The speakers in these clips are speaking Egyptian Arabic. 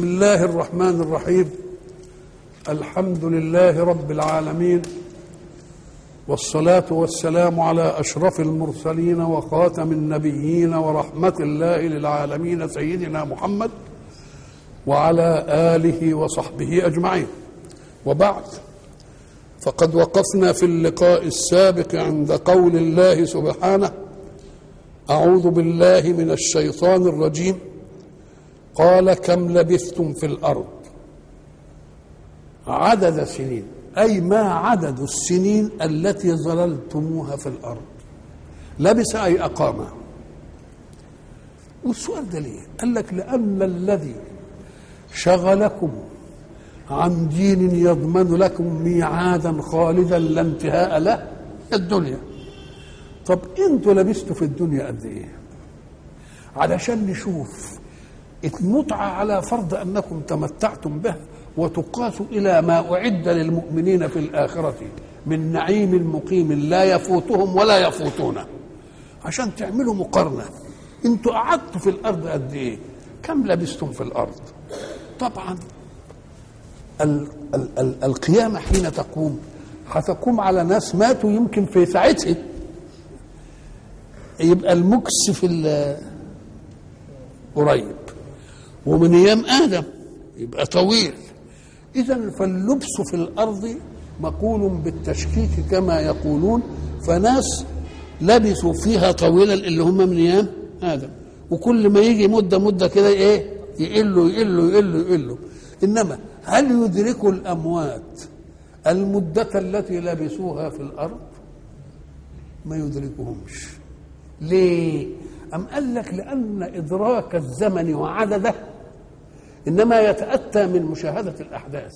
بسم الله الرحمن الرحيم الحمد لله رب العالمين والصلاة والسلام على أشرف المرسلين وخاتم النبيين ورحمة الله للعالمين سيدنا محمد وعلى آله وصحبه أجمعين وبعد فقد وقفنا في اللقاء السابق عند قول الله سبحانه أعوذ بالله من الشيطان الرجيم قال كم لبثتم في الأرض عدد سنين أي ما عدد السنين التي ظللتموها في الأرض لبس أي أقام والسؤال ده ليه قال لك لأن الذي شغلكم عن دين يضمن لكم ميعادا خالدا لا انتهاء له الدنيا طب انتوا لبستوا في الدنيا قد ايه علشان نشوف المتعة على فرض أنكم تمتعتم به وتقاس إلى ما أعد للمؤمنين في الآخرة من نعيم مقيم لا يفوتهم ولا يفوتونه عشان تعملوا مقارنة انتوا قعدتوا في الأرض قد إيه كم لبستم في الأرض طبعا ال ال ال القيامة حين تقوم هتقوم على ناس ماتوا يمكن في ساعتها يبقى المكس في قريب ومن ايام ادم يبقى طويل اذا فاللبس في الارض مقول بالتشكيك كما يقولون فناس لبثوا فيها طويلا اللي هم من ايام ادم وكل ما يجي مده مده كده ايه يقلوا يقلوا يقلوا يقلوا انما هل يدرك الاموات المده التي لبثوها في الارض ما يدركهمش ليه أم قال لك لأن إدراك الزمن وعدده إنما يتأتى من مشاهدة الأحداث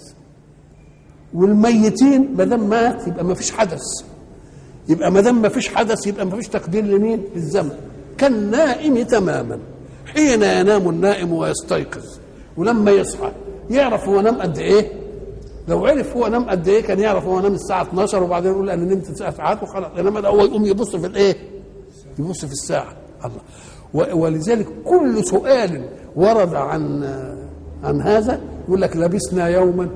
والميتين ما دام مات يبقى ما فيش حدث يبقى ما دام ما فيش حدث يبقى ما فيش تقدير لمين؟ للزمن كالنائم تماما حين ينام النائم ويستيقظ ولما يصحى يعرف هو نام قد ايه؟ لو عرف هو نام قد ايه كان يعرف هو نام الساعه 12 وبعدين يقول انا نمت تسع ساعات وخلاص انما ده هو يقوم يبص في الايه؟ يبص في الساعه الله ولذلك كل سؤال ورد عن عن هذا يقول لك لبسنا يوما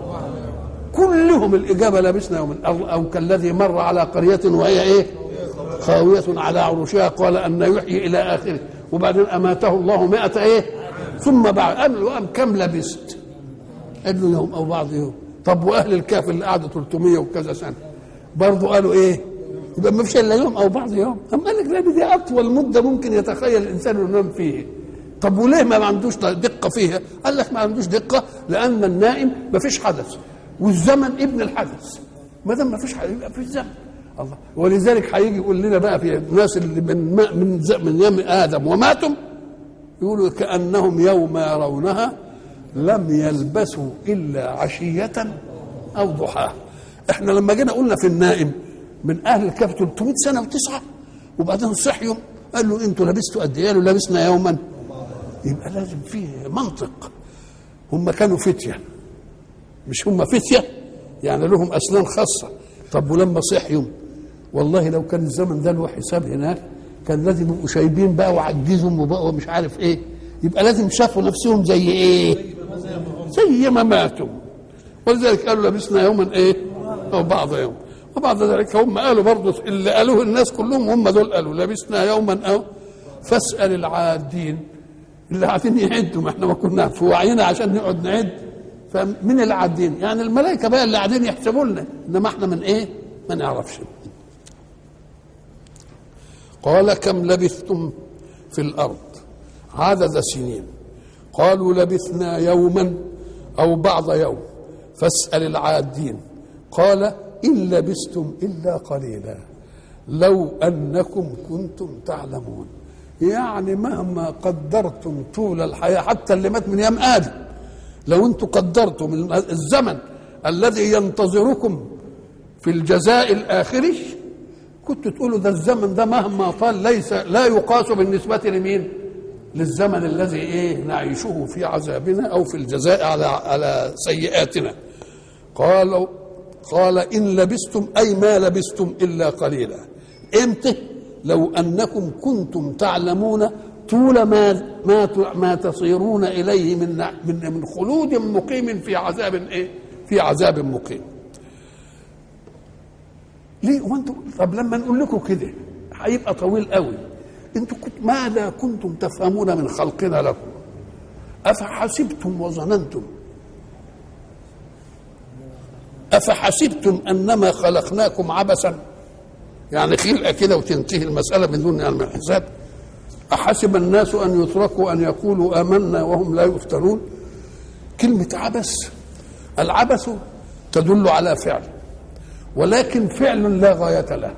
كلهم الإجابة لبسنا يوما أو, أو كالذي مر على قرية وهي إيه خاوية على عروشها قال أن يحيي إلى آخره وبعدين أماته الله مئة إيه ثم بعد قال له كم لبست قال له يوم أو بعض يوم طب وأهل الكهف اللي قعدوا 300 وكذا سنة برضه قالوا إيه يبقى ما فيش الا يوم او بعض يوم اما قال لك لا دي اطول مده ممكن يتخيل الانسان انه ينام فيه طب وليه ما عندوش دقه فيها قال لك ما عندوش دقه لان النائم ما فيش حدث والزمن ابن الحدث ما دام ما فيش حدث يبقى في الزمن الله ولذلك هيجي يقول لنا بقى في الناس اللي من ما من من يوم ادم وماتوا يقولوا كانهم يوم يرونها لم يلبسوا الا عشيه او ضحاها احنا لما جينا قلنا في النائم من اهل الكهف 300 سنه وتسعه وبعدين صحيوا قال له انتوا لبستوا قد ايه؟ قالوا لبسنا يوما يبقى لازم فيه منطق هم كانوا فتيه مش هم فتيه يعني لهم اسنان خاصه طب ولما صحيوا والله لو كان الزمن ده له حساب هناك كان لازم يبقوا شايبين بقى وعجزهم وبقوا مش عارف ايه يبقى لازم شافوا نفسهم زي ايه؟ زي ما ماتوا ولذلك قالوا لبسنا يوما ايه؟ او بعض يوم وبعد ذلك هم قالوا برضه اللي قالوه الناس كلهم هم دول قالوا لبسنا يوما او فاسال العادين اللي قاعدين يعدوا ما احنا ما كنا في وعينا عشان نقعد نعد فمن العادين يعني الملائكه بقى اللي قاعدين يحسبوا لنا انما احنا من ايه؟ ما نعرفش قال كم لبثتم في الارض عدد سنين قالوا لبثنا يوما او بعض يوم فاسال العادين قال إن لبستم إلا قليلا لو أنكم كنتم تعلمون يعني مهما قدرتم طول الحياة حتى اللي مات من أيام آدم لو أنتم قدرتم الزمن الذي ينتظركم في الجزاء الآخري كنت تقولوا ده الزمن ده مهما طال ليس لا يقاس بالنسبة لمين؟ للزمن الذي ايه نعيشه في عذابنا او في الجزاء على على سيئاتنا قالوا قال إن لبستم أي ما لبستم إلا قليلا إمتى لو أنكم كنتم تعلمون طول ما ما ت- ما تصيرون اليه من من من خلود مقيم في عذاب ايه؟ في عذاب مقيم. ليه وانتم طب لما نقول لكم كده هيبقى طويل قوي. انتم كنت ماذا كنتم تفهمون من خلقنا لكم؟ افحسبتم وظننتم افحسبتم انما خلقناكم عبثا يعني خلقه كده وتنتهي المساله بدون علم الحساب احسب الناس ان يتركوا ان يقولوا امنا وهم لا يفتنون كلمه عبث العبث تدل على فعل ولكن فعل لا غايه له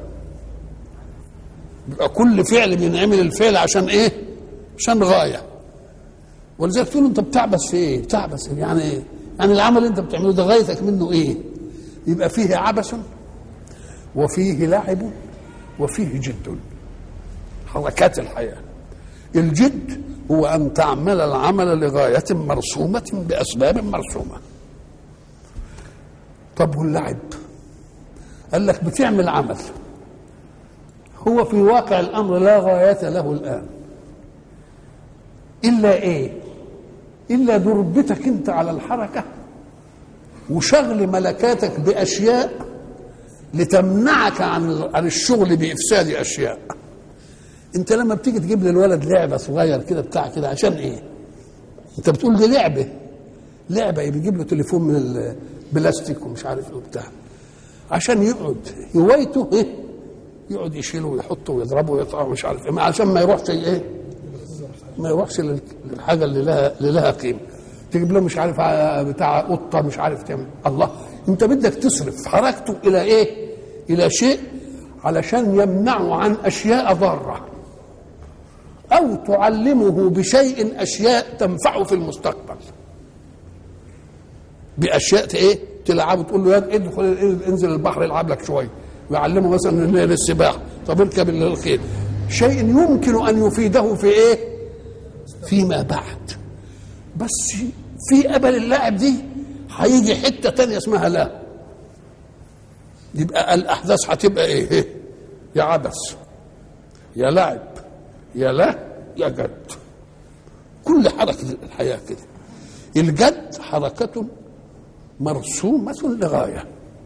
يبقى كل فعل بينعمل الفعل عشان ايه عشان غايه ولذلك تقول انت بتعبث في ايه بتعبث يعني ايه يعني العمل اللي انت بتعمله ده غايتك منه ايه يبقى فيه عبث وفيه لعب وفيه جد حركات الحياه الجد هو ان تعمل العمل لغايه مرسومه باسباب مرسومه طب واللعب قال لك بتعمل عمل هو في واقع الامر لا غايه له الان الا ايه الا دربتك انت على الحركه وشغل ملكاتك باشياء لتمنعك عن عن الشغل بافساد اشياء انت لما بتيجي تجيب للولد لعبه صغير كده بتاع كده عشان ايه انت بتقول دي لعبه لعبه بيجيب له تليفون من البلاستيك ومش عارف ايه وبتاع عشان يقعد هوايته ايه يقعد يشيله ويحطه ويضربه ويقطعه ومش عارف ايه عشان ما يروحش ايه ما يروحش لل- للحاجه اللي لها اللي لها قيمه تجيب له مش عارف ع- بتاع قطه مش عارف تعمل الله انت بدك تصرف حركته الى ايه الى شيء علشان يمنعه عن اشياء ضاره او تعلمه بشيء اشياء تنفعه في المستقبل باشياء ايه تلعبه تقول له يا ادخل انزل البحر العب لك شويه ويعلمه مثلا إن هي للسباحه طب اركب الخيل شيء يمكن ان يفيده في ايه فيما بعد بس في ابل اللاعب دي هيجي حته تانية اسمها لا يبقى الاحداث هتبقى ايه إيه؟ يا عبث يا لعب يا لا يا جد كل حركه الحياه كده الجد حركه مرسومه لغايه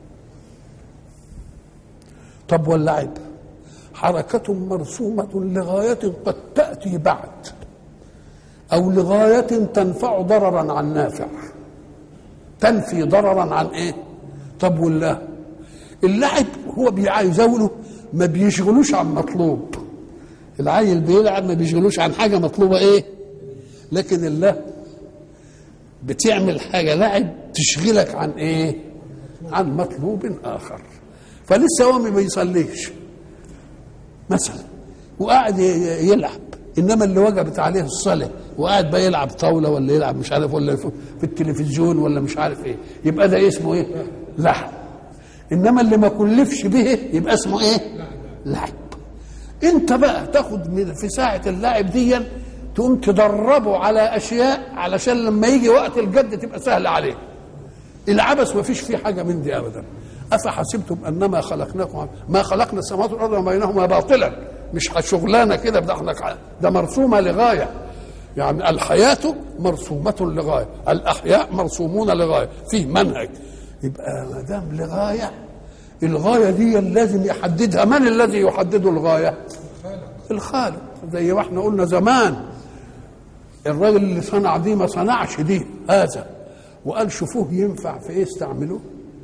طب واللعب حركة مرسومة لغاية قد تأتي بعد أو لغاية تنفع ضررا عن نافع تنفي ضررا عن إيه؟ طب والله اللعب هو بيزاوله ما بيشغلوش عن مطلوب العيل بيلعب ما بيشغلوش عن حاجة مطلوبة إيه؟ لكن الله بتعمل حاجة لعب تشغلك عن إيه؟ عن مطلوب آخر فلسه هو ما بيصليش مثلا وقاعد ي- يلعب انما اللي وجبت عليه الصلاه وقاعد بقى يلعب طاوله ولا يلعب مش عارف ولا في في التلفزيون ولا مش عارف ايه يبقى ده اسمه ايه؟ لعب انما اللي ما كلفش به يبقى اسمه ايه؟ لعب انت بقى تاخد من في ساعه اللعب دي تقوم تدربه على اشياء علشان لما يجي وقت الجد تبقى سهله عليه العبث ما فيش فيه حاجه من دي ابدا افحسبتم انما خلقناكم عب- ما خلقنا السماوات والارض وما بينهما باطلا مش شغلانه كده ده احنا ده مرسومه لغايه يعني الحياه مرسومه لغايه الاحياء مرسومون لغايه فيه منهج يبقى ما دام لغايه الغايه دي لازم يحددها من الذي يحدد الغايه الخالق زي ما احنا قلنا زمان الراجل اللي صنع دي ما صنعش دي هذا وقال شوفوه ينفع في ايه استعملوه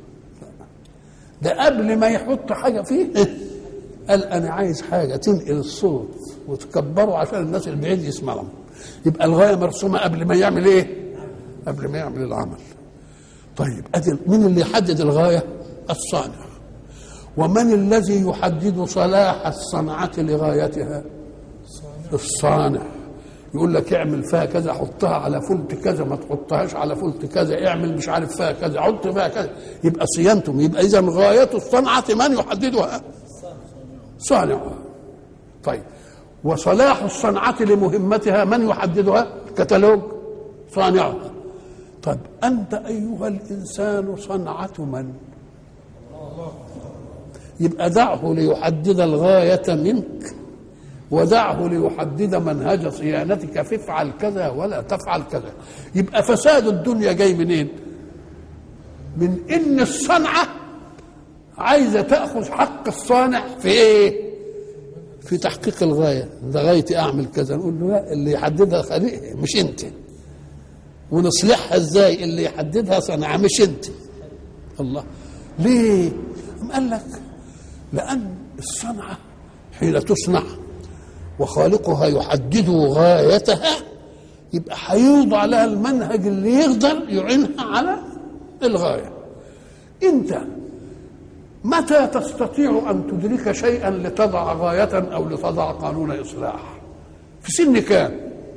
ده قبل ما يحط حاجه فيه قال انا عايز حاجه تنقل الصوت وتكبره عشان الناس البعيد يسمعهم يبقى الغايه مرسومه قبل ما يعمل ايه قبل ما يعمل العمل طيب ادي مين اللي يحدد الغايه الصانع ومن الذي يحدد صلاح الصنعه لغايتها الصانع يقول لك اعمل فيها كذا حطها على فلت كذا ما تحطهاش على فلت كذا اعمل مش عارف فيها كذا حط فيها كذا يبقى صيانتم يبقى اذا غايه الصنعه من يحددها صانعها طيب وصلاح الصنعه لمهمتها من يحددها الكتالوج صانعها طيب انت ايها الانسان صنعه من يبقى دعه ليحدد الغايه منك ودعه ليحدد منهج صيانتك فافعل كذا ولا تفعل كذا يبقى فساد الدنيا جاي منين من ان الصنعه عايزه تاخذ حق الصانع في ايه في تحقيق الغايه ده غايتي اعمل كذا نقول له لا اللي يحددها خليق مش انت ونصلحها ازاي اللي يحددها صنعه مش انت الله ليه أم قال لك لان الصنعه حين تصنع وخالقها يحدد غايتها يبقى هيوضع لها المنهج اللي يقدر يعينها على الغايه انت متى تستطيع ان تدرك شيئا لتضع غايه او لتضع قانون اصلاح في سن كام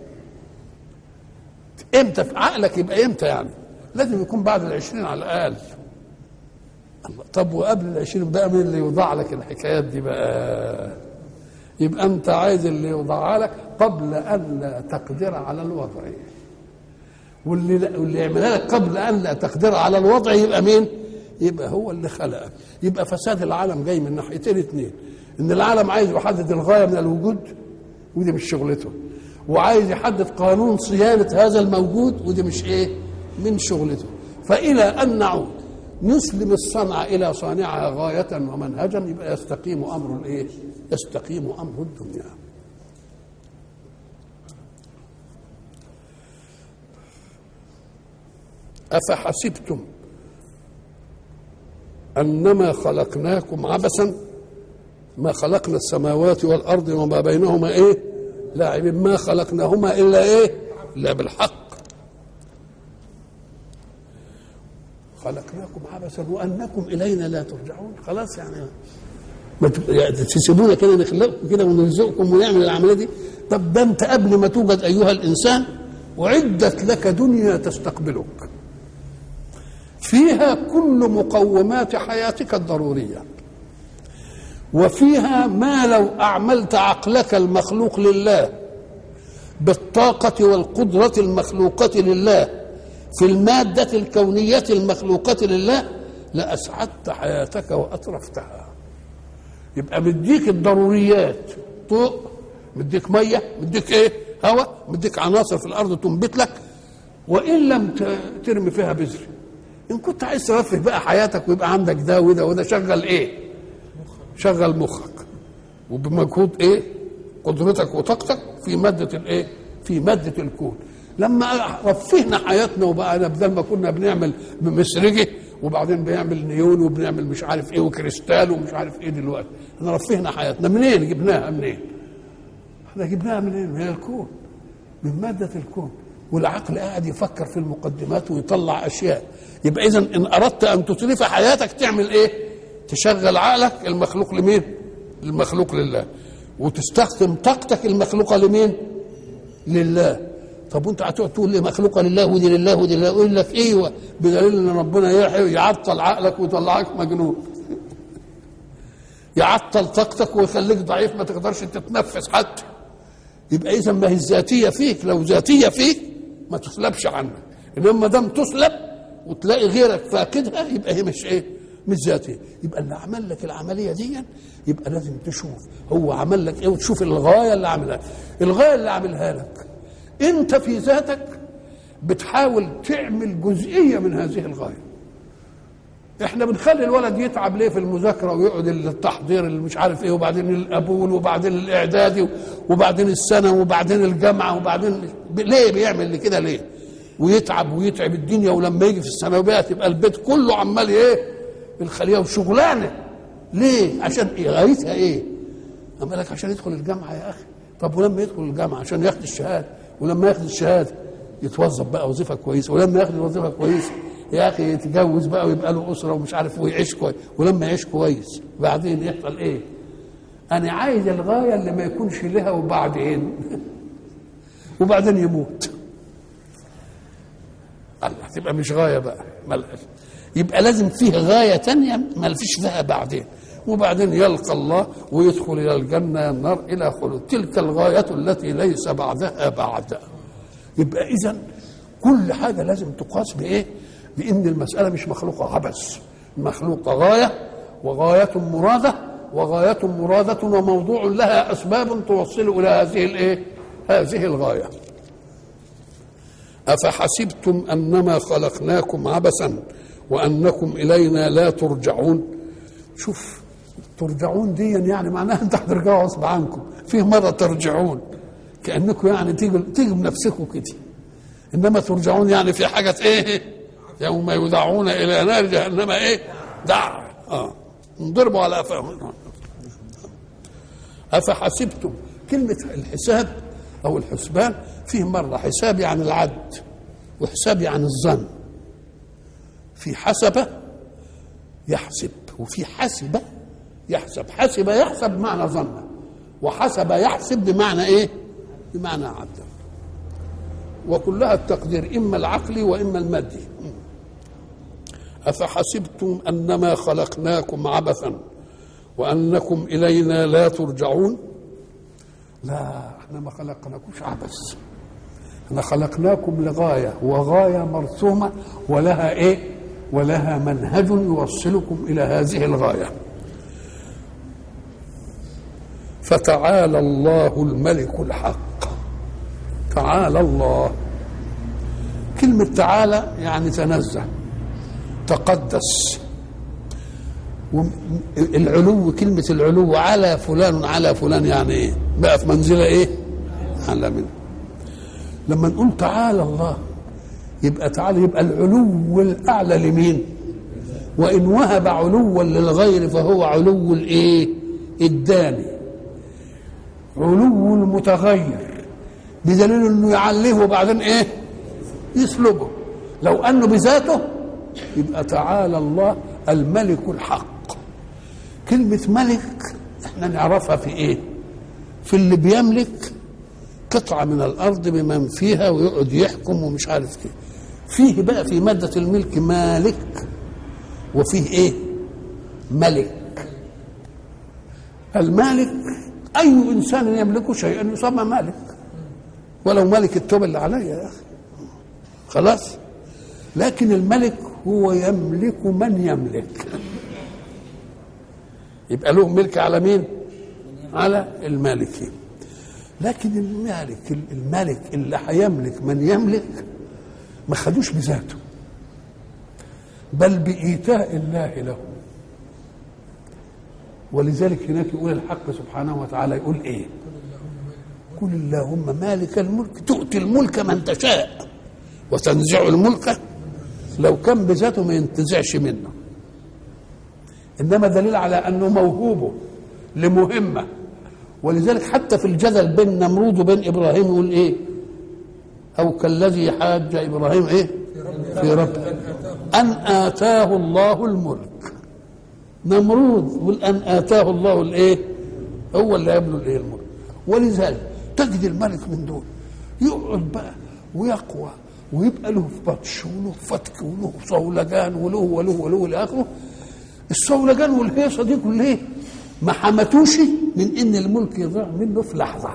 امتى في عقلك يبقى امتى يعني لازم يكون بعد العشرين على الاقل الله طب وقبل العشرين بقى مين اللي يوضع لك الحكايات دي بقى يبقى انت عايز اللي يوضعها لك قبل ان لا تقدر على الوضع واللي واللي يعملها لك قبل ان لا تقدر على الوضع يبقى مين يبقى هو اللي خلقك يبقى فساد العالم جاي من ناحيتين اتنين ان العالم عايز يحدد الغايه من الوجود ودي مش شغلته وعايز يحدد قانون صيانه هذا الموجود ودي مش ايه من شغلته فالى ان نعود نسلم الصنعة إلى صانعها غاية ومنهجا يبقى يستقيم أمر الإيه؟ يستقيم أمر الدنيا. أفحسبتم أنما خلقناكم عبثا ما خلقنا السماوات والأرض وما بينهما إيه؟ لاعب ما خلقناهما إلا إيه؟ إلا بالحق خلقناكم عبثا وانكم الينا لا ترجعون خلاص يعني ما تسيبونا كده نخلقكم كده ونرزقكم ونعمل العمليه دي طب ده انت قبل ما توجد ايها الانسان اعدت لك دنيا تستقبلك فيها كل مقومات حياتك الضروريه وفيها ما لو اعملت عقلك المخلوق لله بالطاقه والقدره المخلوقه لله في المادة الكونية المخلوقة لله لأسعدت حياتك وأطرفتها يبقى مديك الضروريات ضوء مديك مية مديك ايه هواء مديك عناصر في الأرض تنبت لك وإن لم ترمي فيها بذر إن كنت عايز ترفه بقى حياتك ويبقى عندك ده وده وده شغل إيه شغل مخك وبمجهود إيه قدرتك وطاقتك في مادة الإيه في مادة الكون لما رفهنا حياتنا وبقى بدل ما كنا بنعمل بمسرجه وبعدين بنعمل نيون وبنعمل مش عارف ايه وكريستال ومش عارف ايه دلوقتي احنا رفهنا حياتنا منين جبناها منين احنا جبناها منين من الكون من مادة الكون والعقل قاعد يفكر في المقدمات ويطلع اشياء يبقى اذا ان اردت ان تتلف حياتك تعمل ايه تشغل عقلك المخلوق لمين المخلوق لله وتستخدم طاقتك المخلوقه لمين لله طب وانت هتقعد تقول لي مخلوقه لله ودي لله ودي لله يقول لك ايوه بدليل ان ربنا يعطل عقلك ويطلعك مجنون يعطل طاقتك ويخليك ضعيف ما تقدرش تتنفس حتى يبقى اذا ما هي الذاتيه فيك لو ذاتيه فيك ما تسلبش عنك انما ما دام تسلب وتلاقي غيرك فاقدها يبقى هي مش ايه مش ذاتيه يبقى اللي عمل لك العمليه دي يبقى لازم تشوف هو عمل لك ايه وتشوف الغايه اللي عملها الغايه اللي عملها لك انت في ذاتك بتحاول تعمل جزئيه من هذه الغايه احنا بنخلي الولد يتعب ليه في المذاكره ويقعد التحضير اللي مش عارف ايه وبعدين الابول وبعدين الاعدادي وبعدين السنه وبعدين الجامعه وبعدين ليه بيعمل كده ليه ويتعب ويتعب الدنيا ولما يجي في الثانويات يبقى البيت كله عمال ايه الخليه وشغلانه ليه عشان ايه غايتها ايه اما لك عشان يدخل الجامعه يا اخي طب ولما يدخل الجامعه عشان ياخد الشهاده ولما ياخد الشهاده يتوظف بقى وظيفه كويسه ولما ياخد وظيفه كويسه يا اخي يتجوز بقى ويبقى له اسره ومش عارف ويعيش كويس ولما يعيش كويس بعدين يحصل ايه؟ انا عايز الغايه اللي ما يكونش لها وبعدين وبعدين يموت الله تبقى مش غايه بقى ملهاش يبقى لازم فيه غايه تانية ما فيش فيها بعدين وبعدين يلقى الله ويدخل الى الجنه النار الى خلود تلك الغايه التي ليس بعدها بعد يبقى اذا كل حاجه لازم تقاس بايه بان المساله مش مخلوقه عبث مخلوقه غايه وغايه مراده وغاية مرادة وموضوع لها أسباب توصل إلى هذه الإيه؟ هذه الغاية أفحسبتم أنما خلقناكم عبثا وأنكم إلينا لا ترجعون شوف ترجعون دي يعني معناها انت هترجعوا غصب عنكم فيه مرة ترجعون كأنكم يعني تيجوا تيجوا بنفسكم كده إنما ترجعون يعني في حاجة إيه يوم يدعون إلى نار جهنم إيه دع آه انضربوا على أفاهم أفحسبتم كلمة الحساب أو الحسبان فيه مرة حساب يعني العد وحساب يعني الظن في حسبة يحسب وفي حسبة يحسب حسب يحسب بمعنى ظن وحسب يحسب بمعنى ايه بمعنى عدل وكلها التقدير اما العقلي واما المادي افحسبتم انما خلقناكم عبثا وانكم الينا لا ترجعون لا احنا ما خلقناكمش عبث احنا خلقناكم لغايه وغايه مرسومه ولها ايه ولها منهج يوصلكم الى هذه الغايه فتعالى الله الملك الحق تعالى الله كلمة تعالى يعني تنزه تقدس العلو كلمة العلو على فلان على فلان يعني ايه بقى في منزلة ايه على منه لما نقول تعالى الله يبقى تعالى يبقى العلو الأعلى لمين وإن وهب علوا للغير فهو علو الايه الداني علو المتغير بدليل انه يعليه وبعدين ايه يسلبه لو انه بذاته يبقى تعالى الله الملك الحق كلمة ملك احنا نعرفها في ايه في اللي بيملك قطعة من الأرض بمن فيها ويقعد يحكم ومش عارف ايه فيه بقى في مادة الملك مالك وفيه ايه ملك المالك اي انسان يملك شيئا يسمى مالك ولو ملك التوب اللي عليا يا اخي خلاص لكن الملك هو يملك من يملك يبقى له ملك على مين على المالكين لكن المالك الملك اللي هيملك من يملك ما خدوش بذاته بل بإيتاء الله له ولذلك هناك يقول الحق سبحانه وتعالى يقول ايه قل اللهم مالك الملك تؤتي الملك من تشاء وتنزع الملك لو كان بذاته ما ينتزعش منه انما دليل على انه موهوب لمهمه ولذلك حتى في الجدل بين نمرود وبين ابراهيم يقول ايه او كالذي حاج ابراهيم ايه في ربه ان اتاه الله الملك نمرود يقول ان اتاه الله الايه هو اللي قبله الايه الملك ولذلك تجد الملك من دول يقعد بقى ويقوى ويبقى له بطش وله فتك وله صولجان وله وله وله الى اخره الصولجان والهيصه دي كلها ما حمتوش من ان الملك يضيع منه في لحظه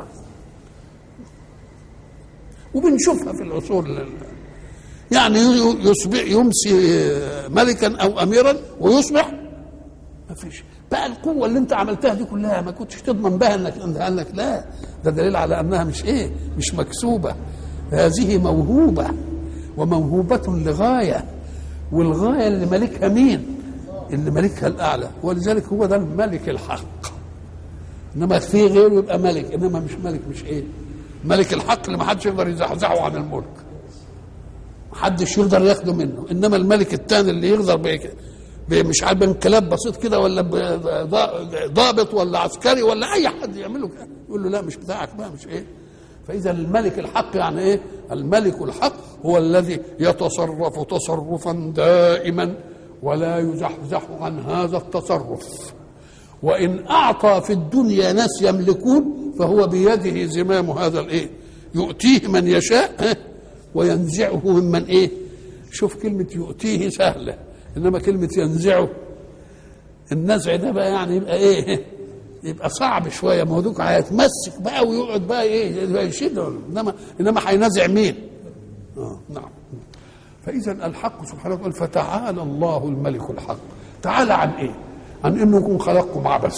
وبنشوفها في العصور لل... يعني يصبح يمسي ملكا او اميرا ويصبح ما فيش بقى القوه اللي انت عملتها دي كلها ما كنتش تضمن بها انك قال لك لا ده دليل على انها مش ايه مش مكسوبه هذه موهوبه وموهوبه لغايه والغايه اللي مالكها مين اللي مالكها الاعلى ولذلك هو ده الملك الحق انما في غيره يبقى ملك انما مش ملك مش ايه ملك الحق اللي ما حدش يقدر يزحزحه عن الملك محدش يقدر ياخده منه انما الملك الثاني اللي يقدر بيك مش عارف بانقلاب بسيط كده ولا ضابط ولا عسكري ولا اي حد يعمله كده يقول له لا مش بتاعك بقى مش ايه فاذا الملك الحق يعني ايه الملك الحق هو الذي يتصرف تصرفا دائما ولا يزحزح عن هذا التصرف وان اعطى في الدنيا ناس يملكون فهو بيده زمام هذا الايه يؤتيه من يشاء وينزعه ممن ايه شوف كلمه يؤتيه سهله انما كلمه ينزعه النزع ده بقى يعني يبقى ايه يبقى صعب شويه ما هو دوك هيتمسك بقى ويقعد بقى ايه يشده انما انما هينزع مين؟ اه نعم فاذا الحق سبحانه وتعالى فتعالى الله الملك الحق تعالى عن ايه؟ عن انه يكون خلقكم عبث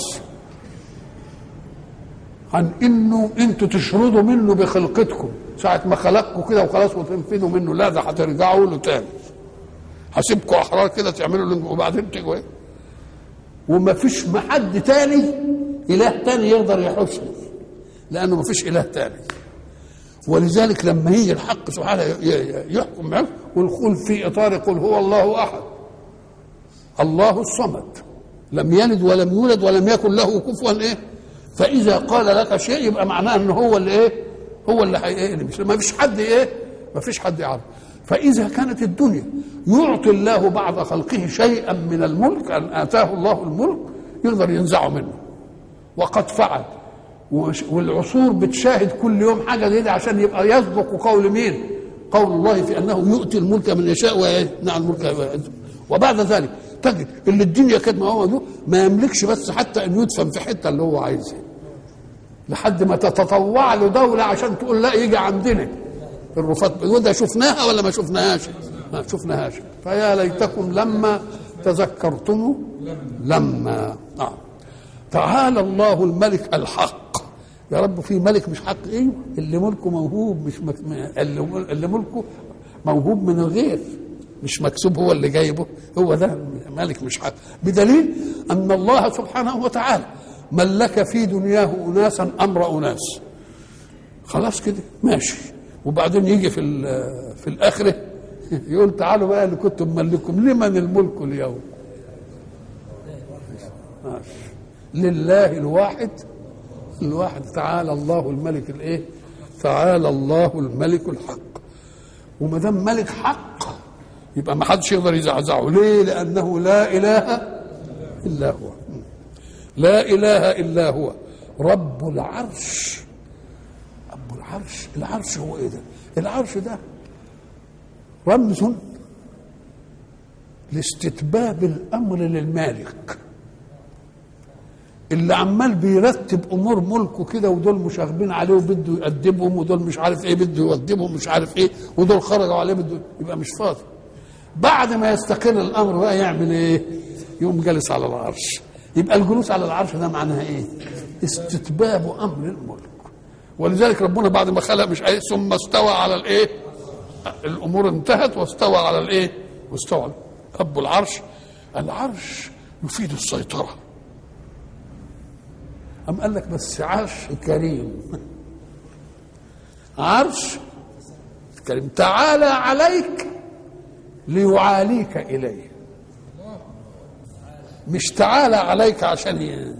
عن انه انتوا تشردوا منه بخلقتكم ساعة ما خلقكم كده وخلاص وتنفذوا منه لا ده هترجعوا له تاني هسيبكم احرار كده تعملوا اللي وبعدين تيجوا ايه وما فيش ما حد تاني اله تاني يقدر يحوشني لانه ما فيش اله تاني ولذلك لما يجي الحق سبحانه يحكم معه والقول في اطار قل هو الله احد الله الصمد لم يلد ولم يولد ولم يكن له كفوا ايه فاذا قال لك شيء يبقى معناه ان هو اللي ايه هو اللي ايه مش ما فيش حد ايه ما فيش حد يعرف فاذا كانت الدنيا يعطي الله بعد خلقه شيئا من الملك ان اتاه الله الملك يقدر ينزعه منه وقد فعل والعصور بتشاهد كل يوم حاجه زي دي عشان يبقى يصدق قول مين؟ قول الله في انه يؤتي الملك من يشاء ويمنع الملك وبعد ذلك تجد اللي الدنيا كانت ما هو ما يملكش بس حتى ان يدفن في حته اللي هو عايزها لحد ما تتطوع له دوله عشان تقول لا يجي عندنا الرفات وده شفناها ولا ما شفناهاش؟ ما شفناهاش فيا ليتكم لما تذكرتم لما آه. تعالى الله الملك الحق يا رب في ملك مش حق ايوه اللي ملكه موهوب مش مك... اللي ملكه موهوب من الغير مش مكسوب هو اللي جايبه هو ده ملك مش حق بدليل ان الله سبحانه وتعالى ملك في دنياه اناسا امر اناس خلاص كده ماشي وبعدين يجي في في الاخره يقول تعالوا بقى اللي كنتم مملككم لمن الملك اليوم ماشي لله الواحد الواحد تعالى الله الملك الايه تعالى الله الملك الحق وما دام ملك حق يبقى ما حدش يقدر يزعزعه ليه لانه لا اله الا هو لا اله الا هو رب العرش رب العرش العرش هو ايه ده العرش ده رمز لاستتباب الامر للمالك اللي عمال بيرتب امور ملكه كده ودول مشاغبين عليه وبده يقدمهم ودول مش عارف ايه بده يقدمهم مش عارف ايه ودول خرجوا عليه بده يبقى مش فاضي بعد ما يستقر الامر بقى يعمل ايه يقوم جالس على العرش يبقى الجلوس على العرش ده معناها ايه استتباب امر الملك ولذلك ربنا بعد ما خلق مش ايه ثم استوى على الايه الامور انتهت واستوى على الايه واستوى رب العرش العرش يفيد السيطره أم قال لك بس عرش كريم عرش كريم تعالى عليك ليعاليك إليه مش تعالى عليك عشان ي...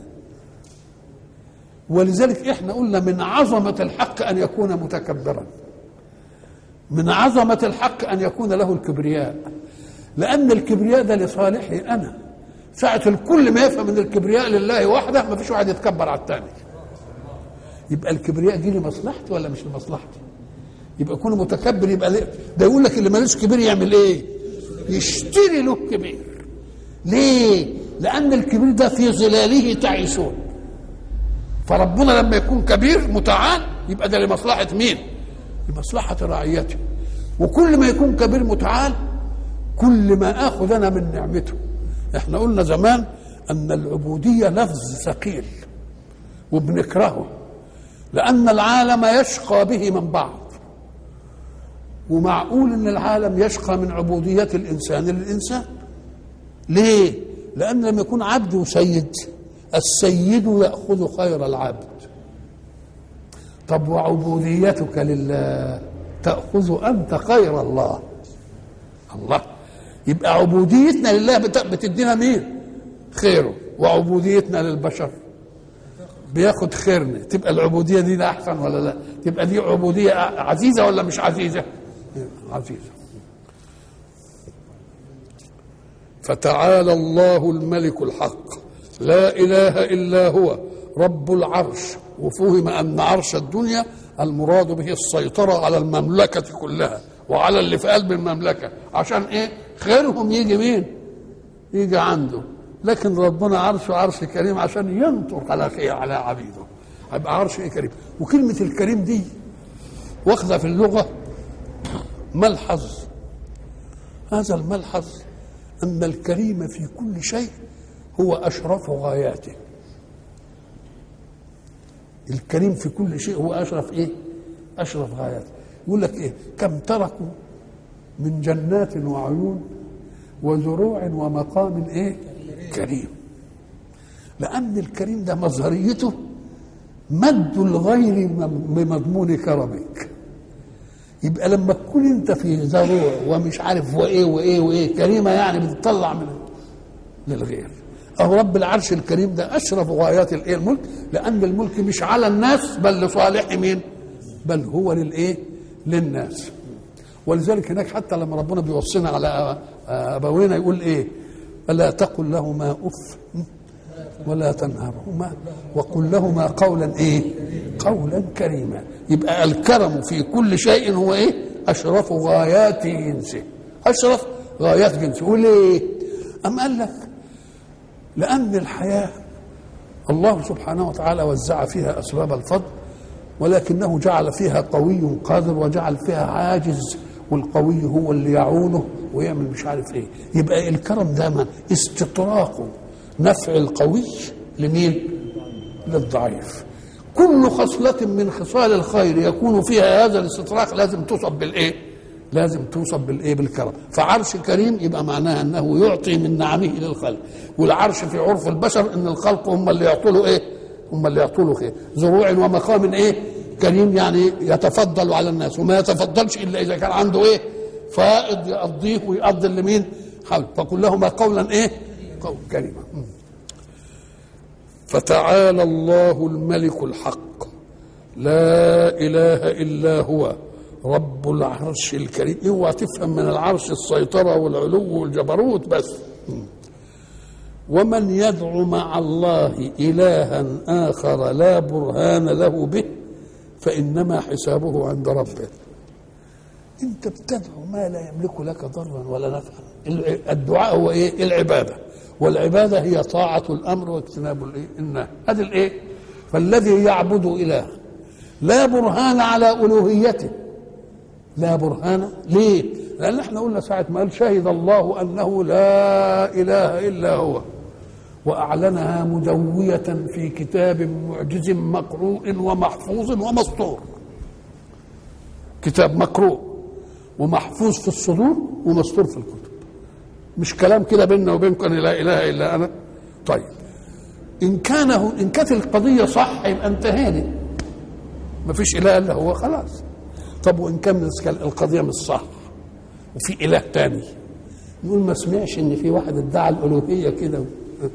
ولذلك احنا قلنا من عظمة الحق أن يكون متكبرا من عظمة الحق أن يكون له الكبرياء لأن الكبرياء ده لصالحي أنا ساعة الكل ما يفهم ان الكبرياء لله وحده ما فيش واحد يتكبر على الثاني يبقى الكبرياء دي لمصلحتي ولا مش لمصلحتي يبقى يكون متكبر يبقى ليه؟ ده يقول لك اللي مالوش كبير يعمل ايه يشتري له كبير ليه لان الكبير ده في ظلاله تعيشون فربنا لما يكون كبير متعال يبقى ده لمصلحة مين لمصلحة رعيته وكل ما يكون كبير متعال كل ما اخذ انا من نعمته احنا قلنا زمان ان العبوديه لفظ ثقيل وبنكرهه لان العالم يشقى به من بعض ومعقول ان العالم يشقى من عبوديه الانسان للانسان ليه لان لما يكون عبد وسيد السيد ياخذ خير العبد طب وعبوديتك لله تاخذ انت خير الله الله يبقى عبوديتنا لله بتدينا مين خيره وعبوديتنا للبشر بياخد خيرنا تبقى العبوديه دي احسن ولا لا تبقى دي عبوديه عزيزه ولا مش عزيزه عزيزه فتعالى الله الملك الحق لا اله الا هو رب العرش وفهم ان عرش الدنيا المراد به السيطره على المملكه كلها وعلى اللي في قلب المملكه عشان ايه خيرهم يجي مين يجي عنده لكن ربنا عرشه عرش كريم عشان ينطر على خير على عبيده هيبقى عرش ايه كريم وكلمه الكريم دي واخذه في اللغه ملحظ هذا الملحظ ان الكريم في كل شيء هو أشرف غاياته الكريم في كل شيء هو أشرف إيه أشرف غاياته يقول لك إيه كم تركوا من جنات وعيون وزروع ومقام إيه كريم لأن الكريم ده مظهريته مد الغير بمضمون كرمك يبقى لما تكون انت في زروع ومش عارف وايه وايه وايه كريمه يعني بتطلع من للغير أو رب العرش الكريم ده أشرف غايات الإيه الملك لأن الملك مش على الناس بل لصالح مين بل هو للإيه للناس ولذلك هناك حتى لما ربنا بيوصينا على أبوينا يقول إيه ألا تقل لهما أف ولا تنهرهما وقل لهما قولا إيه قولا كريما يبقى الكرم في كل شيء هو إيه أشرف غايات جنسه أشرف غايات جنسه وليه أم قال لك لأن الحياة الله سبحانه وتعالى وزع فيها أسباب الفضل ولكنه جعل فيها قوي قادر وجعل فيها عاجز والقوي هو اللي يعونه ويعمل مش عارف ايه يبقى الكرم دايما استطراق نفع القوي لمين للضعيف كل خصلة من خصال الخير يكون فيها هذا الاستطراق لازم توصف بالايه لازم توصف بالايه بالكرم فعرش كريم يبقى معناها انه يعطي من نعمه للخلق والعرش في عرف البشر ان الخلق هم اللي يعطوا له ايه هم اللي يعطوا له خير زروع ومقام ايه كريم يعني يتفضل على الناس وما يتفضلش الا اذا كان عنده ايه فائض يقضيه ويقضي لمين حول فقل لهما قولا ايه قول كريما فتعالى الله الملك الحق لا اله الا هو رب العرش الكريم اوعى تفهم من العرش السيطرة والعلو والجبروت بس ومن يدعو مع الله إلها آخر لا برهان له به فإنما حسابه عند ربه أنت بتدعو ما لا يملك لك ضرا ولا نفعا الدعاء هو إيه العبادة والعبادة هي طاعة الأمر واجتناب الإيه النهي هذا الإيه فالذي يعبد إله لا برهان على ألوهيته لا برهان ليه لان احنا قلنا ساعه ما قال شهد الله انه لا اله الا هو واعلنها مدويه في كتاب معجز مقروء ومحفوظ ومسطور كتاب مقروء ومحفوظ في الصدور ومسطور في الكتب مش كلام كده بيننا وبينكم لا اله الا انا طيب ان كان ان كانت القضيه صح يبقى انتهينا مفيش اله الا هو خلاص طب وان كان القضيه مش صح وفي اله تاني نقول ما سمعش ان في واحد ادعى الالوهيه كده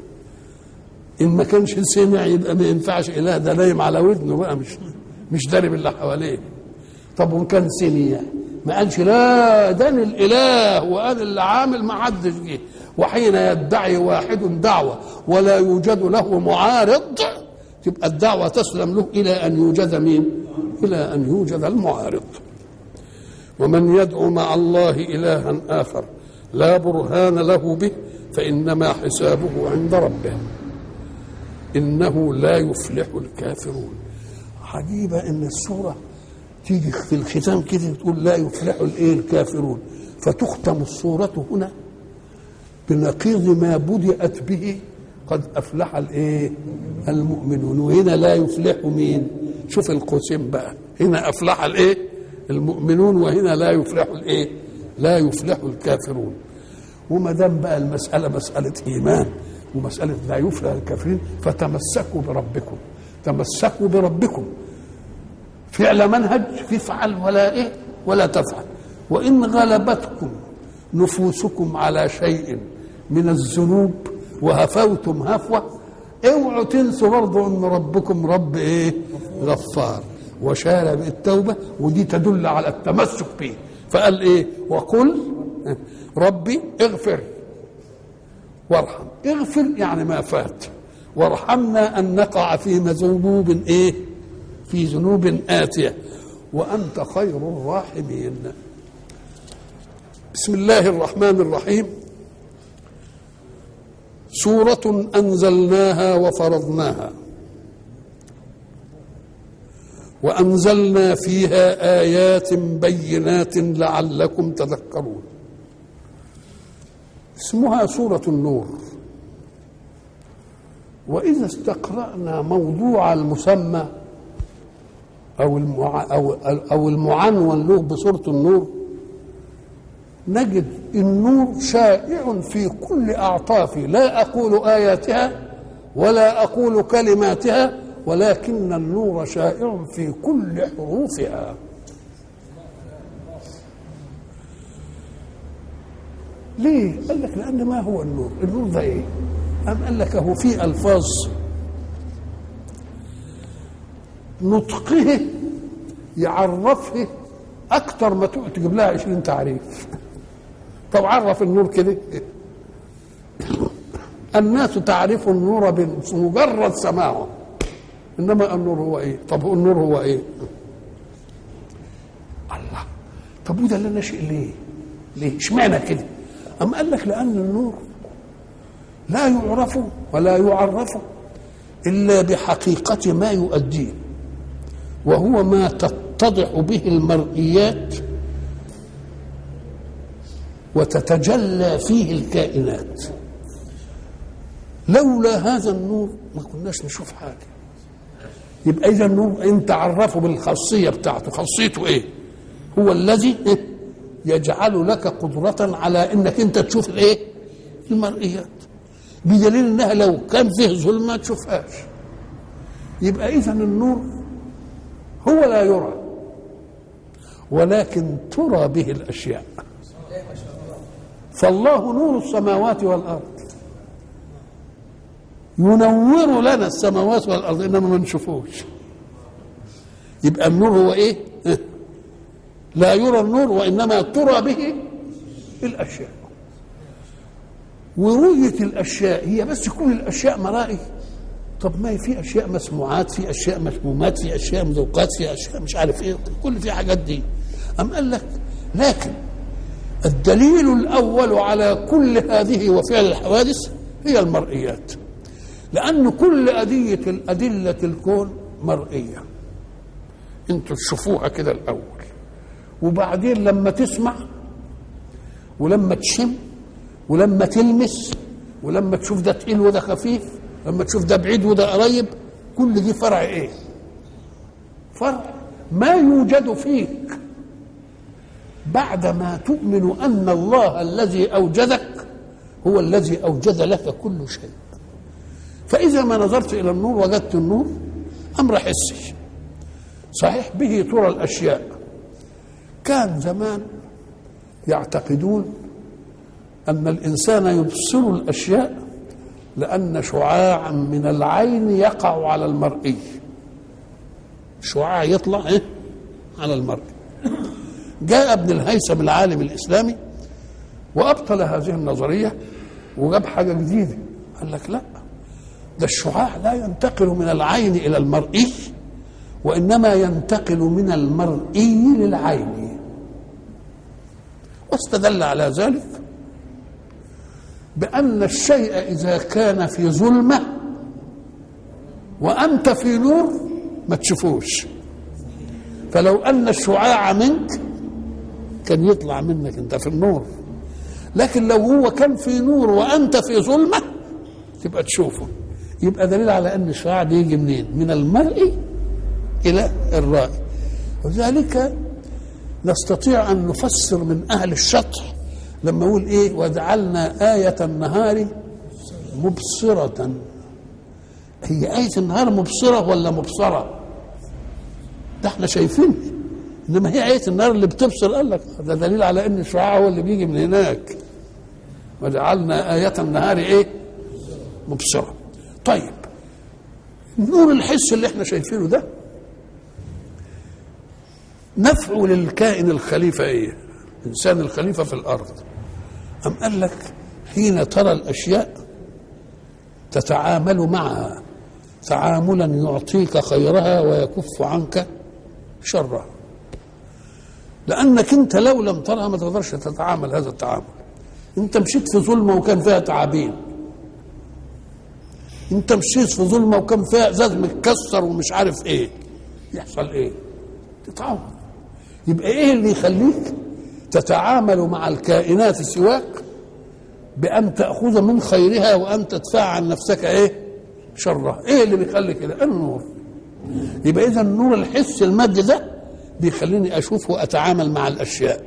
ان ما كانش سمع يبقى ما ينفعش اله ده نايم على ودنه بقى مش مش دارب اللي حواليه طب وان كان سمع ما قالش لا ده الاله وقال اللي عامل ما حدش جه وحين يدعي واحد دعوه ولا يوجد له معارض تبقى الدعوه تسلم له الى ان يوجد مين؟ الى ان يوجد المعارض ومن يدعو مع الله الها اخر لا برهان له به فانما حسابه عند ربه انه لا يفلح الكافرون عجيبه ان السوره تيجي في الختام كده تقول لا يفلح الايه الكافرون فتختم السوره هنا بنقيض ما بدأت به قد افلح الايه المؤمنون وهنا لا يفلح مين شوف القوسين بقى هنا افلح الايه المؤمنون وهنا لا يفلح الايه لا يفلح الكافرون وما دام بقى المساله مساله ايمان ومساله لا يفلح الكافرين فتمسكوا بربكم تمسكوا بربكم فعل منهج فافعل ولا ايه ولا تفعل وان غلبتكم نفوسكم على شيء من الذنوب وهفوتم هفوه اوعوا تنسوا برضه ان ربكم رب ايه غفار وشار بالتوبه ودي تدل على التمسك به فقال ايه وقل ربي اغفر وارحم اغفر يعني ما فات وارحمنا ان نقع في ذنوب ايه في ذنوب آتية وأنت خير الراحمين بسم الله الرحمن الرحيم سورة أنزلناها وفرضناها وأنزلنا فيها آيات بينات لعلكم تذكرون اسمها سورة النور وإذا استقرأنا موضوع المسمى أو المع... أو أو المعنون له بصورة النور نجد النور شائع في كل أعطاف لا أقول آياتها ولا أقول كلماتها ولكن النور شائع في كل حروفها ليه؟ قال لك لأن ما هو النور؟ النور ده إيه؟ أم قال لك هو في ألفاظ نطقه يعرفه أكتر ما تقعد تجيب لها 20 تعريف طب عرف النور كده الناس تعرف النور بمجرد سماعه انما النور هو ايه طب هو النور هو ايه الله طب وده اللي ناشئ ليه ليه اشمعنى كده أم قال لك لأن النور لا يعرف ولا يعرف إلا بحقيقة ما يؤديه وهو ما تتضح به المرئيات وتتجلى فيه الكائنات لولا هذا النور ما كناش نشوف حاجه يبقى اذا النور انت عرفه بالخاصيه بتاعته خاصيته ايه هو الذي يجعل لك قدرة على انك انت تشوف الايه المرئيات بدليل انها لو كان فيه ظلمة ما تشوفهاش يبقى اذا النور هو لا يرى ولكن ترى به الاشياء فالله نور السماوات والارض ينور لنا السماوات والارض انما ما نشوفوش يبقى النور هو ايه لا يرى النور وانما ترى به الاشياء ورؤيه الاشياء هي بس كل الاشياء مرائي طب ما في اشياء مسموعات في اشياء مشمومات في اشياء مذوقات في اشياء مش عارف ايه كل في حاجات دي ام قال لك لكن الدليل الاول على كل هذه وفعل الحوادث هي المرئيات لأن كل أدية الأدلة الكون مرئية أنتوا تشوفوها كده الأول وبعدين لما تسمع ولما تشم ولما تلمس ولما تشوف ده تقيل وده خفيف لما تشوف ده بعيد وده قريب كل دي فرع ايه فرع ما يوجد فيك بعدما تؤمن ان الله الذي اوجدك هو الذي اوجد لك كل شيء فإذا ما نظرت إلى النور وجدت النور أمر حسي صحيح به ترى الأشياء كان زمان يعتقدون أن الإنسان يبصر الأشياء لأن شعاعا من العين يقع على المرئي شعاع يطلع إيه؟ على المرئي جاء ابن الهيثم العالم الإسلامي وأبطل هذه النظرية وجاب حاجة جديدة قال لك لأ ده الشعاع لا ينتقل من العين الى المرئي وانما ينتقل من المرئي للعين واستدل على ذلك بان الشيء اذا كان في ظلمه وانت في نور ما تشوفوش فلو ان الشعاع منك كان يطلع منك انت في النور لكن لو هو كان في نور وانت في ظلمه تبقى تشوفه يبقى دليل على ان الشعاع بيجي منين؟ من المرئي الى الرائي وذلك نستطيع ان نفسر من اهل الشطح لما يقول ايه وجعلنا آية النهار مبصرة هي آية النهار مبصرة ولا مبصرة؟ ده احنا شايفين انما هي آية النهار اللي بتبصر قال لك ده دليل على ان الشعاع هو اللي بيجي من هناك وجعلنا آية النهار ايه؟ مبصره طيب نور الحس اللي احنا شايفينه ده نفعه للكائن الخليفة ايه انسان الخليفة في الارض ام قال لك حين ترى الاشياء تتعامل معها تعاملا يعطيك خيرها ويكف عنك شرها لانك انت لو لم ترها ما تقدرش تتعامل هذا التعامل انت مشيت في ظلمه وكان فيها تعابين انت مشيت في ظلمه وكان فيها ازاز متكسر ومش عارف ايه يحصل ايه تتعود يبقى ايه اللي يخليك تتعامل مع الكائنات سواك بان تاخذ من خيرها وان تدفع عن نفسك ايه شرها ايه اللي بيخلي كده النور يبقى اذا النور الحس المادي ده بيخليني اشوف واتعامل مع الاشياء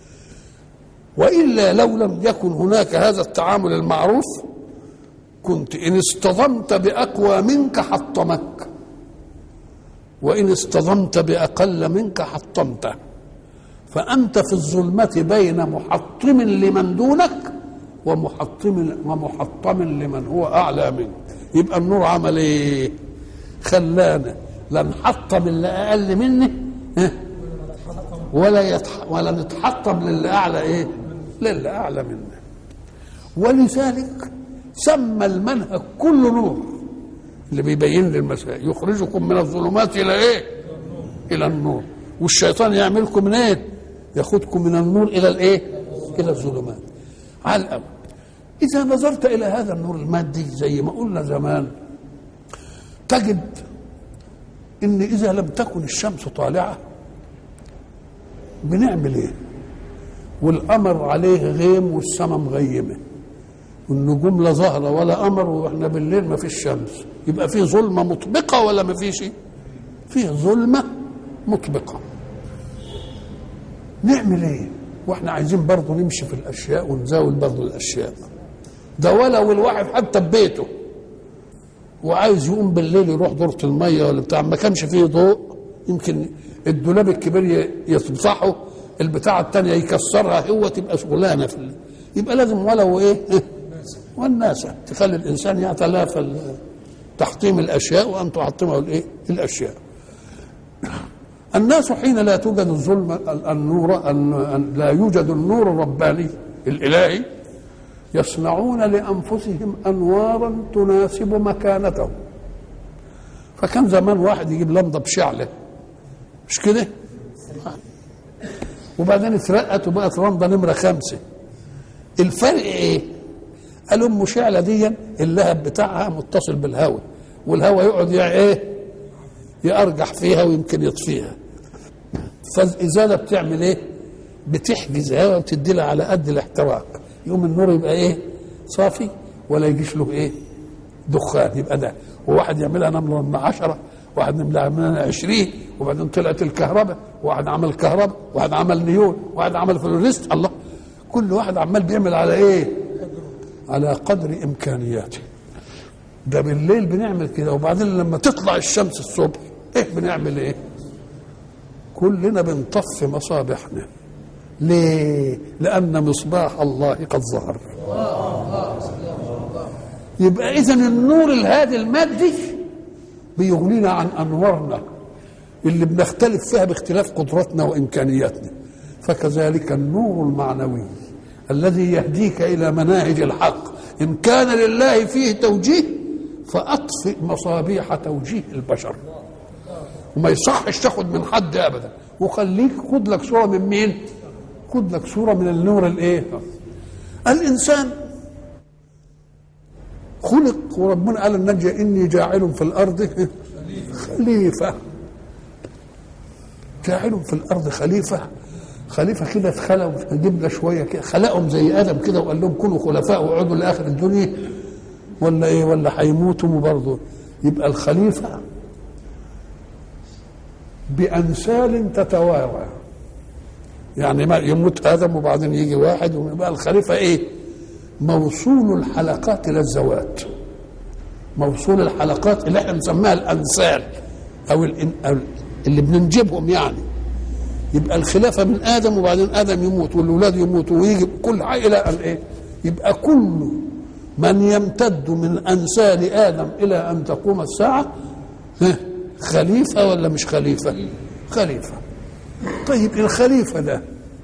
والا لو لم يكن هناك هذا التعامل المعروف كنت ان اصطدمت باقوى منك حطمك وان اصطدمت باقل منك حطمته فانت في الظلمه بين محطم لمن دونك ومحطم ومحطم لمن هو اعلى منك يبقى النور عمل ايه خلانا لا نحطم اللي اقل مني ها؟ ولا يتح... ولا نتحطم للي اعلى ايه للي اعلى منا ولذلك سمى المنهج كله نور اللي بيبين لي المسائل يخرجكم من الظلمات الى ايه الى النور والشيطان يعملكم من ايه ياخدكم من النور الى الايه الى الظلمات على الاول اذا نظرت الى هذا النور المادي زي ما قلنا زمان تجد ان اذا لم تكن الشمس طالعه بنعمل ايه والقمر عليه غيم والسماء مغيمه والنجوم لا ظاهره ولا قمر واحنا بالليل ما فيش شمس يبقى في ظلمه مطبقه ولا ما فيش فيه ظلمه مطبقه نعمل ايه واحنا عايزين برضه نمشي في الاشياء ونزاول برضه الاشياء ده ولو الواحد حتى ببيته وعايز يقوم بالليل يروح دورة المية ولا بتاع ما كانش فيه ضوء يمكن الدولاب الكبير يفتحه البتاعة التانية يكسرها هو تبقى شغلانة في الليل. يبقى لازم ولو ايه والناس تخلي الانسان يتلافى تحطيم الاشياء وان تحطمه الايه الاشياء الناس حين لا توجد الظلم النور أن لا يوجد النور الرباني الالهي يصنعون لانفسهم انوارا تناسب مكانتهم فكان زمان واحد يجيب لمضه بشعله مش كده وبعدين اترقت وبقت لمضه نمره خمسه الفرق ايه قال ام شعله دي اللهب بتاعها متصل بالهواء والهواء يقعد يع ايه يارجح فيها ويمكن يطفيها فالازاله بتعمل ايه بتحجز هواء وتدي لها على قد الاحتراق يوم النور يبقى ايه صافي ولا يجيش له ايه دخان يبقى ده وواحد يعملها نمله من عشرة واحد يعملها من عشرين وبعدين طلعت الكهرباء واحد عمل كهرباء واحد عمل نيون واحد عمل فلوريست الله كل واحد عمال بيعمل على ايه على قدر امكانياته ده بالليل بنعمل كده وبعدين لما تطلع الشمس الصبح ايه بنعمل ايه كلنا بنطفي مصابيحنا ليه لان مصباح الله قد ظهر يبقى اذا النور الهادي المادي بيغنينا عن انوارنا اللي بنختلف فيها باختلاف قدراتنا وامكانياتنا فكذلك النور المعنوي الذي يهديك الى مناهج الحق ان كان لله فيه توجيه فاطفئ مصابيح توجيه البشر وما يصحش تاخد من حد ابدا وخليك خد لك صوره من مين خد لك صوره من النور الايه الانسان خلق وربنا قال النجي اني جاعل في الارض خليفه جاعل في الارض خليفه خليفه كده اتخلقوا جبنا شويه كده خلقهم زي ادم كده وقال لهم كونوا خلفاء واقعدوا لاخر الدنيا ولا ايه ولا هيموتوا برضه يبقى الخليفه بامثال تتوارى يعني ما يموت ادم وبعدين يجي واحد ويبقى الخليفه ايه موصول الحلقات الى الزوات موصول الحلقات اللي احنا بنسميها الانسال او اللي بننجبهم يعني يبقى الخلافه من ادم وبعدين ادم يموت والاولاد يموتوا ويجي كل عائله قال ايه يبقى كل من يمتد من انسال ادم الى ان تقوم الساعه خليفه ولا مش خليفه خليفه طيب الخليفه ده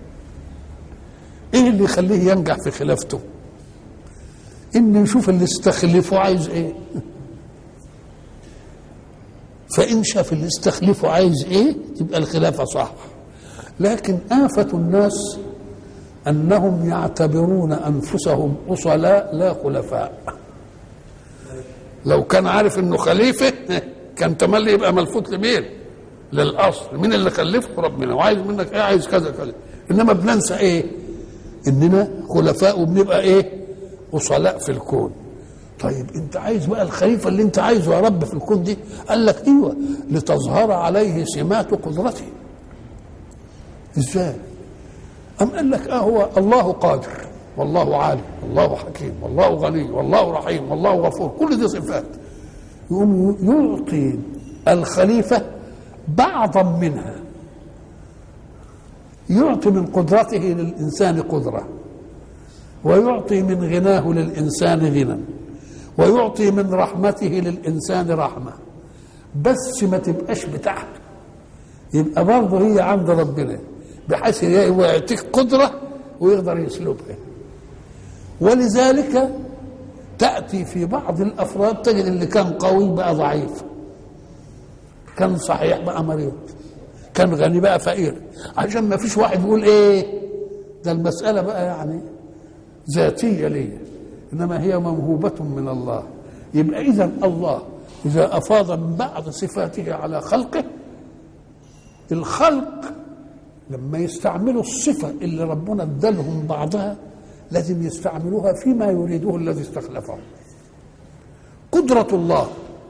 ايه اللي يخليه ينجح في خلافته ان يشوف اللي استخلفه عايز ايه فان شاف اللي استخلفه عايز ايه تبقى الخلافه صح لكن آفة الناس أنهم يعتبرون أنفسهم أصلاء لا خلفاء لو كان عارف أنه خليفة كان تملي يبقى ملفوت لمين للأصل مين اللي خلفه ربنا وعايز منك إيه عايز كذا كذا إنما بننسى إيه إننا خلفاء وبنبقى إيه أصلاء في الكون طيب انت عايز بقى الخليفه اللي انت عايزه يا رب في الكون دي قال لك ايوه لتظهر عليه سمات قدرته ازاي ام قال لك اه هو الله قادر والله عالم والله حكيم والله غني والله رحيم والله غفور كل دي صفات يقوم يعطي الخليفه بعضا منها يعطي من قدرته للانسان قدره ويعطي من غناه للانسان غنى ويعطي من رحمته للانسان رحمه بس ما تبقاش بتاعته يبقى برضه هي عند ربنا بحيث هو يعطيك قدره ويقدر يسلبها ولذلك تاتي في بعض الافراد تجد اللي كان قوي بقى ضعيف كان صحيح بقى مريض كان غني بقى فقير عشان ما فيش واحد يقول ايه ده المساله بقى يعني ذاتيه ليه انما هي موهوبه من الله يبقى اذا الله اذا افاض من بعض صفاته على خلقه الخلق لما يستعملوا الصفه اللي ربنا ادالهم بعضها لازم يستعملوها فيما يريده الذي استخلفه قدره الله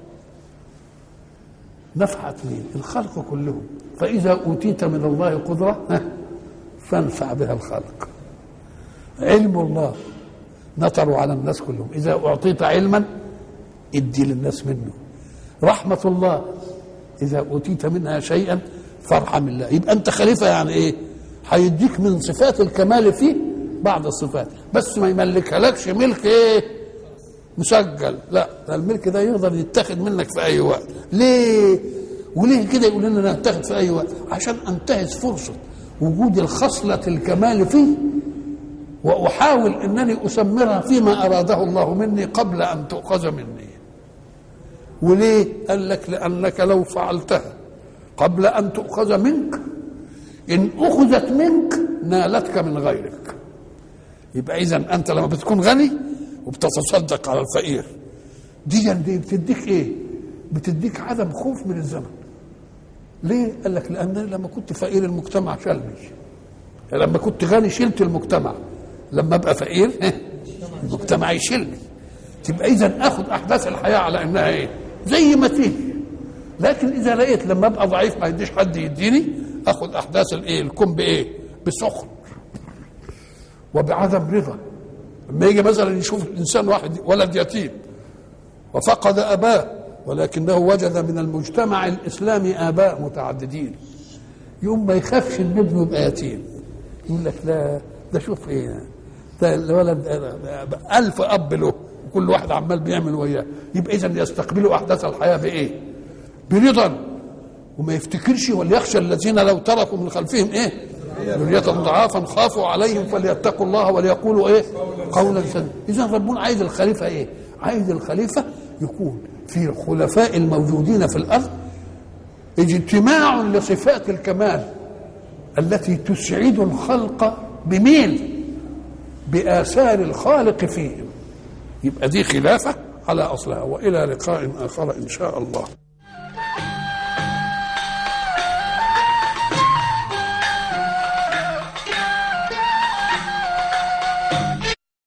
نفعت مين الخلق كلهم فاذا اوتيت من الله قدره فانفع بها الخلق علم الله نطروا على الناس كلهم إذا أعطيت علما ادي للناس منه رحمة الله إذا أوتيت منها شيئا فارحم الله يبقى أنت خليفة يعني إيه هيديك من صفات الكمال فيه بعض الصفات بس ما يملكها لكش ملك إيه مسجل لا ده الملك ده يقدر يتاخد منك في أي وقت ليه وليه كده يقول لنا نتاخد في أي وقت عشان أنتهز فرصة وجود الخصلة الكمال فيه واحاول انني اثمرها فيما اراده الله مني قبل ان تؤخذ مني وليه قال لك لانك لو فعلتها قبل ان تؤخذ منك ان اخذت منك نالتك من غيرك يبقى اذا انت لما بتكون غني وبتتصدق على الفقير دي دي بتديك ايه بتديك عدم خوف من الزمن ليه قال لك لان لما كنت فقير المجتمع شالني لما كنت غني شلت المجتمع لما ابقى فقير المجتمع يشيلني تبقى اذا اخذ احداث الحياه على انها ايه زي ما تيجي لكن اذا لقيت لما ابقى ضعيف ما يديش حد يديني اخذ احداث الايه الكون بايه بسخن وبعدم رضا لما يجي مثلا يشوف الانسان واحد ولد يتيم وفقد اباه ولكنه وجد من المجتمع الاسلامي اباء متعددين يوم ما يخافش ان ابنه يبقى يتيم يقول لك لا ده شوف ايه ده الولد ألف أب له كل واحد عمال بيعمل وياه يبقى إذا يستقبلوا أحداث الحياة بإيه؟ برضا وما يفتكرش وليخشى الذين لو تركوا من خلفهم إيه؟ ذرية ضعافا خافوا عليهم فليتقوا الله وليقولوا إيه؟ قولا سديدا إذا ربنا عايز الخليفة إيه؟ عايز الخليفة يكون في الخلفاء الموجودين في الأرض اجتماع لصفات الكمال التي تسعد الخلق بمين بآثار الخالق فيهم يبقى دي خلافة على أصلها وإلى لقاء آخر إن شاء الله